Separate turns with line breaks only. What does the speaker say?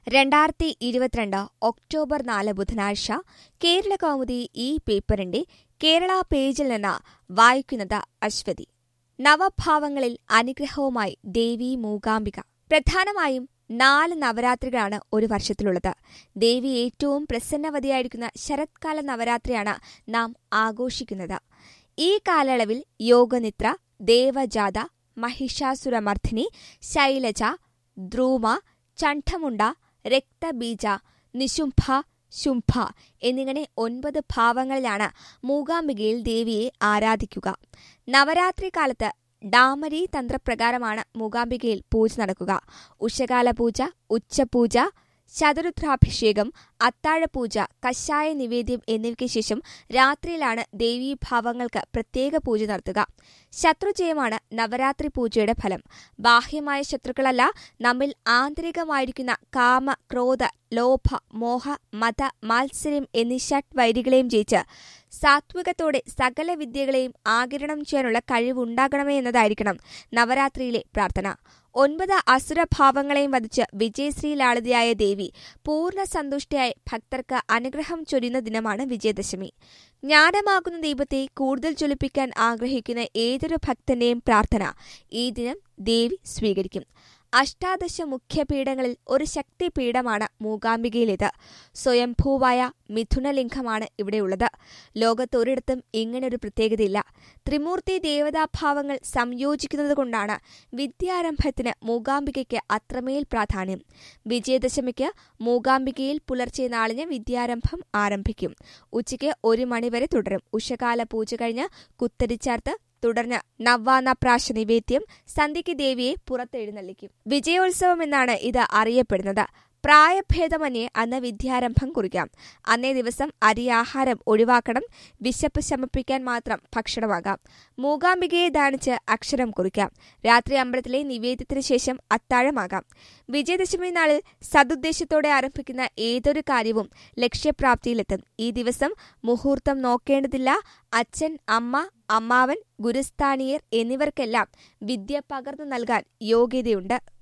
രണ്ടായിരത്തി ഇരുപത്തിരണ്ട് ഒക്ടോബർ നാല് ബുധനാഴ്ച കേരള കൗമുദി ഈ പേപ്പറിന്റെ കേരള പേജിൽ നിന്ന് വായിക്കുന്നത് അശ്വതി നവഭാവങ്ങളിൽ അനുഗ്രഹവുമായി ദേവി മൂകാംബിക പ്രധാനമായും നാല് നവരാത്രികളാണ് ഒരു വർഷത്തിലുള്ളത് ദേവി ഏറ്റവും പ്രസന്നവതിയായിരിക്കുന്ന ശരത്കാല നവരാത്രിയാണ് നാം ആഘോഷിക്കുന്നത് ഈ കാലയളവിൽ യോഗനിദ്ര ദേവജാത മഹിഷാസുരമർദ്ദിനി ശൈലജ ദ്രൂമ ചണ്ഠമുണ്ട രക്തബീജ നിശുംഭ ശുംഭ എന്നിങ്ങനെ ഒൻപത് ഭാവങ്ങളിലാണ് മൂകാംബികയിൽ ദേവിയെ ആരാധിക്കുക നവരാത്രി കാലത്ത് ഡാമരി തന്ത്രപ്രകാരമാണ് മൂകാംബികയിൽ പൂജ നടക്കുക ഉഷകാല പൂജ ഉച്ചപൂജ ശതരുദ്രാഭിഷേകം അത്താഴപൂജ കഷായ നിവേദ്യം എന്നിവയ്ക്ക് ശേഷം രാത്രിയിലാണ് ദേവീഭാവങ്ങൾക്ക് പ്രത്യേക പൂജ നടത്തുക ശത്രുജയമാണ് നവരാത്രി പൂജയുടെ ഫലം ബാഹ്യമായ ശത്രുക്കളല്ല നമ്മിൽ ആന്തരികമായിരിക്കുന്ന കാമ ക്രോധ ലോഭ മോഹ മത മാത്സര്യം എന്നീ ഷട്ട് വൈരികളെയും ജയിച്ച് സാത്വികത്തോടെ സകല വിദ്യകളെയും ആകിരണം ചെയ്യാനുള്ള കഴിവുണ്ടാകണമേ എന്നതായിരിക്കണം നവരാത്രിയിലെ പ്രാർത്ഥന ഒൻപത് അസുരഭാവങ്ങളെയും വധിച്ച് വിജയശ്രീലാളിതയായ ദേവി പൂർണ്ണ സന്തുഷ്ടയായി ഭക്തർക്ക് അനുഗ്രഹം ചൊരിയുന്ന ദിനമാണ് വിജയദശമി ജ്ഞാനമാകുന്ന ദീപത്തെ കൂടുതൽ ജ്വലിപ്പിക്കാൻ ആഗ്രഹിക്കുന്ന ഏതൊരു ഭക്തന്റെയും പ്രാർത്ഥന ഈ ദിനം ദേവി സ്വീകരിക്കും അഷ്ടാദശ മുഖ്യപീഠങ്ങളിൽ ഒരു ശക്തിപീഠമാണ് മൂകാംബികയിലേത് സ്വയംഭൂവായ മിഥുനലിംഗമാണ് ഇവിടെയുള്ളത് ലോകത്തൊരിടത്തും ഇങ്ങനൊരു പ്രത്യേകതയില്ല ത്രിമൂർത്തി ദേവതാഭാവങ്ങൾ സംയോജിക്കുന്നതുകൊണ്ടാണ് വിദ്യാരംഭത്തിന് മൂകാംബികയ്ക്ക് അത്രമേൽ പ്രാധാന്യം വിജയദശമിക്ക് മൂകാംബികയിൽ പുലർച്ചെ നാളിന് വിദ്യാരംഭം ആരംഭിക്കും ഉച്ചയ്ക്ക് ഒരു മണിവരെ തുടരും ഉഷകാല പൂജ കഴിഞ്ഞ് കുത്തരിച്ചാർത്ത് തുടർന്ന് നവ്വാനപ്രാശ നിവേദ്യം സന്ധ്യയ്ക്ക് ദേവിയെ പുറത്തെഴുന്നള്ളിക്കും വിജയോത്സവം എന്നാണ് ഇത് അറിയപ്പെടുന്നത് പ്രായഭേദമന്യേ അന്ന് വിദ്യാരംഭം കുറിക്കാം അന്നേ ദിവസം അരിയാഹാരം ഒഴിവാക്കണം വിശപ്പ് ശമിപ്പിക്കാൻ മാത്രം ഭക്ഷണമാകാം മൂകാംബികയെ ദാനിച്ച് അക്ഷരം കുറിക്കാം രാത്രി അമ്പലത്തിലെ നിവേദ്യത്തിന് ശേഷം അത്താഴമാകാം വിജയദശമി നാളിൽ സതുദ്ദേശത്തോടെ ആരംഭിക്കുന്ന ഏതൊരു കാര്യവും ലക്ഷ്യപ്രാപ്തിയിലെത്തും ഈ ദിവസം മുഹൂർത്തം നോക്കേണ്ടതില്ല അച്ഛൻ അമ്മ അമ്മാവൻ ഗുരുസ്ഥാനീയർ എന്നിവർക്കെല്ലാം വിദ്യ പകർന്നു നൽകാൻ യോഗ്യതയുണ്ട്